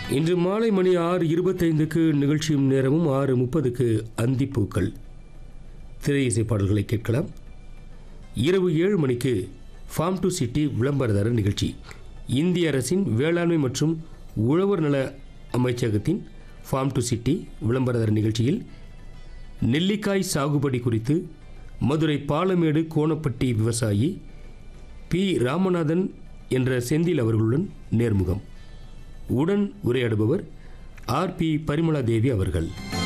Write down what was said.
இன்று மாலை மணி ஆறு இருபத்தைந்துக்கு நிகழ்ச்சியும் நேரமும் ஆறு முப்பதுக்கு அந்திப்பூக்கள் திரை இசை பாடல்களை கேட்கலாம் இரவு ஏழு மணிக்கு ஃபார்ம் டு சிட்டி விளம்பரதார நிகழ்ச்சி இந்திய அரசின் வேளாண்மை மற்றும் உழவர் நல அமைச்சகத்தின் ஃபார்ம் டு சிட்டி விளம்பரதார நிகழ்ச்சியில் நெல்லிக்காய் சாகுபடி குறித்து மதுரை பாலமேடு கோணப்பட்டி விவசாயி பி ராமநாதன் என்ற செந்தில் அவர்களுடன் நேர்முகம் உடன் உரையாடுபவர் ஆர் பி பரிமளா தேவி அவர்கள்